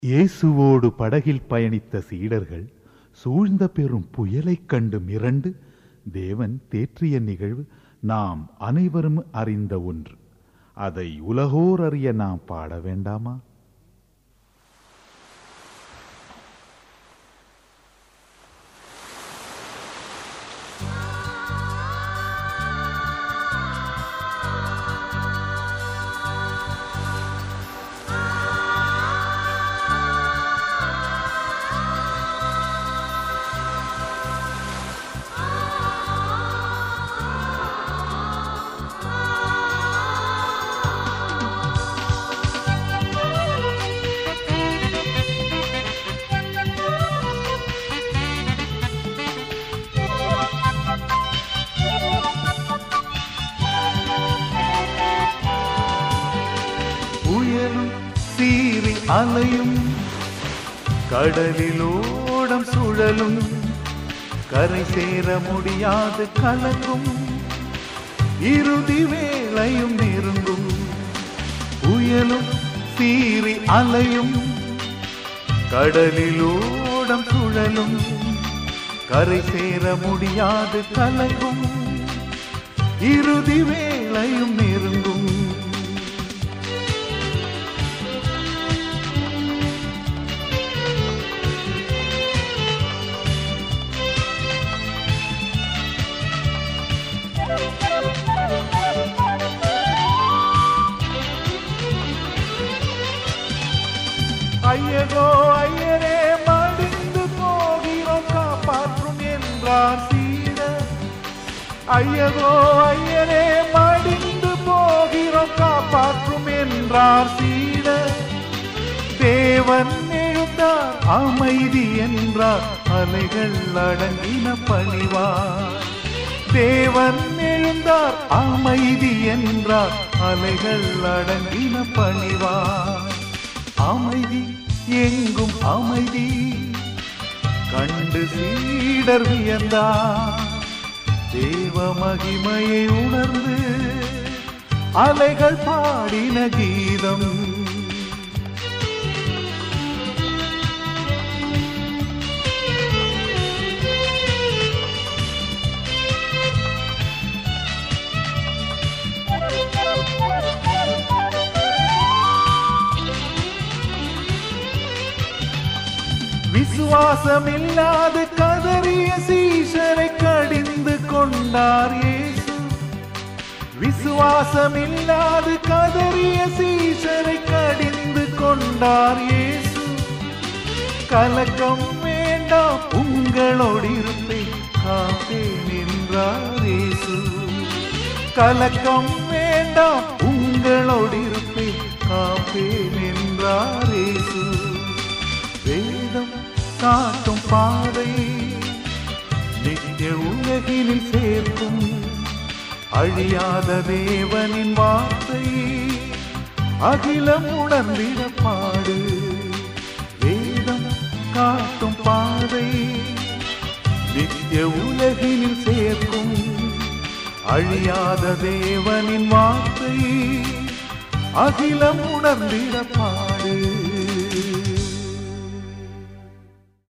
இயேசுவோடு படகில் பயணித்த சீடர்கள் சூழ்ந்த பெரும் புயலைக் கண்டு மிரண்டு தேவன் தேற்றிய நிகழ்வு நாம் அனைவரும் அறிந்த ஒன்று அதை உலகோர் அறிய நாம் பாட வேண்டாமா புயலும் சீறி அலையும் கடலிலோடம் சுழலும் கரை சேர முடியாது கலங்கும் இறுதி வேளையும் நெருங்கும் புயலும் சீறி அலையும் கடலிலோடம் சுழலும் கரை சேர முடியாது கலங்கும் இறுதி வேளையும் நெருங்கும் ஐயகோ ஐயரே மடிந்து போகிறோம் காப்பாற்றும் என்றார் சீடர் ஐயகோ ஐயரே மடிந்து போகிறோம் காப்பாற்றும் என்றார் சீடர் தேவன் எழுந்தார் அமைதி என்றார் அலைகள் அடங்கின பணிவார் தேவன் எழுந்தார் அமைதி என்றார் அலைகள் அடங்கின பணிவார் அமைதி எங்கும் அமைதி கண்டு சீடர் வியந்தார் தேவ மகிமையை உணர்ந்து அலைகள் பாடின கீதம் விசுவாசமில்லாது கதறிய சீஷரை கடிந்து கொண்டார் இயேசு விசுவாசமில்லாது கதறிய சீஷரை கடிந்து கொண்டார் இயேசு கலக்கம் வேண்டாம் உங்களோடு இருப்பேன் காப்பேன் என்றார் இயேசு கலக்கம் வேண்டாம் உங்களோடு இருப்பேன் காப்பேன் என்றார் இயேசு வேதம் காட்டும் பாதை நித்திய உலகினில் சேர்க்கும் அழியாத தேவனின் வார்த்தை அகிலம் உணர்ந்திட பாடு வேதம் காட்டும் பாதை நித்திய உலகினில் சேர்க்கும் அழியாத தேவனின் வார்த்தை அகிலம் உணர்ந்திட பாடு